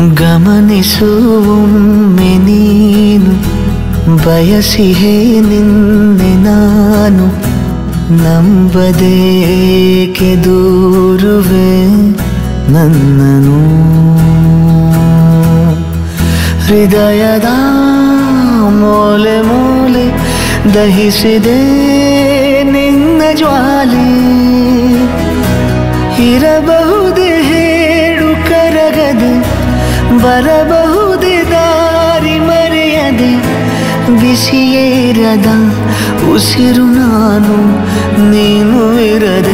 ಗಮನಿಸುವೊಮ್ಮೆ ನೀನು ಬಯಸಿಹೇ ನಿನ್ನೆ ನಾನು ನಂಬದೇಕೆ ದೂರುವೆ ನನ್ನನು ಹೃದಯದ ಮೂಲೆ ಮೂಲೆ ದಹಿಸಿದೆ ನಿನ್ನ ಜ್ವಾಲೆ ಇರಬಹುದೇ ಹೇಳು ಕರಗದೆ ಬರಬಹುದೇ ದಾರಿ ಮರೆಯದೆ ಬಿಸಿಯೇರದ ಉಸಿರು ನಾನು ನೀನು ಇರದೆ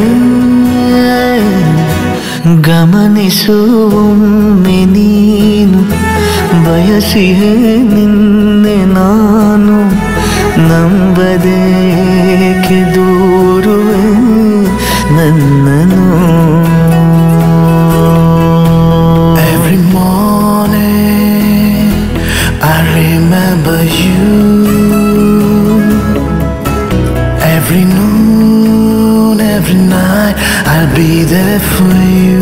ಗಮನಿಸುವೊಮ್ಮೆ ನೀನು ಬಯಸಿಯೇ ನಿನ್ನೆ ನಾನು ನಂಬದೇಕೆ ದೂರುವೆ ನನ್ನನು Every morning I remember you. Every noon, every night I'll be there for you.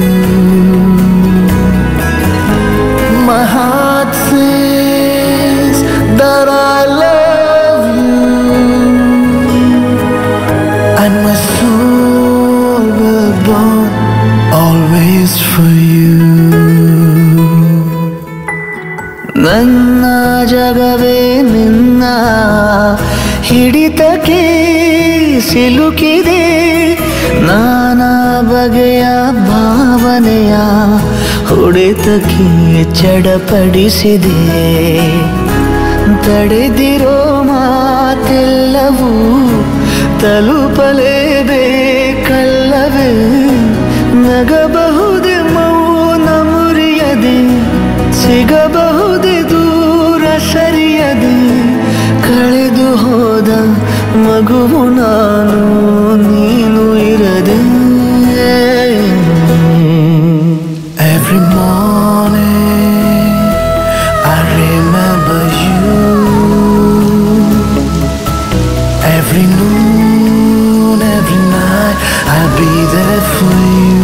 My heart says that I love you, and my soul will burn always for you. ನನ್ನ ಜಗವೇ ನಿನ್ನ ಹಿಡಿತಕ್ಕೆ ಸಿಲುಕಿದೆ ನಾನಾ ಬಗೆಯ ಭಾವನೆಯ ಹೊಡೆತಕ್ಕೆ ಚಡಪಡಿಸಿದೆ ತಡೆದಿರೋ ಮಾತೆಲ್ಲವೂ ತಲುಪಲೇಬೇಕಲ್ಲವೇ ನಗಬಹುದೇ ಮೌನ ಮುರಿಯದೆ ಸಿಗಬಹುದೇ ದೂರ ಸರಿಯದೆ ಕಳೆದು ಹೋದ ಮಗುವು ನಾನು ನೀನು ಇರದೆ Every morning I remember you. Every noon, every night I'll be there for you.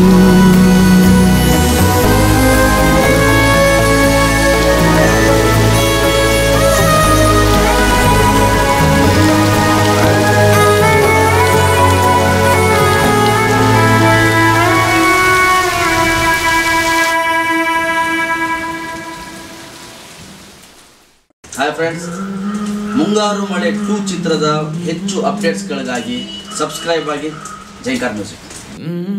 Hi friends Mungaru Male two ಚಿತ್ರದ ಹೆಚ್ಚು ಅಪ್ಡೇಟ್ಸ್ಗಳಿಗಾಗಿ ಸಬ್ಸ್ಕ್ರೈಬ್ ಆಗಿ ಜೈಕಾರ್ ಮ್ಯೂಸಿಕ್ Mm.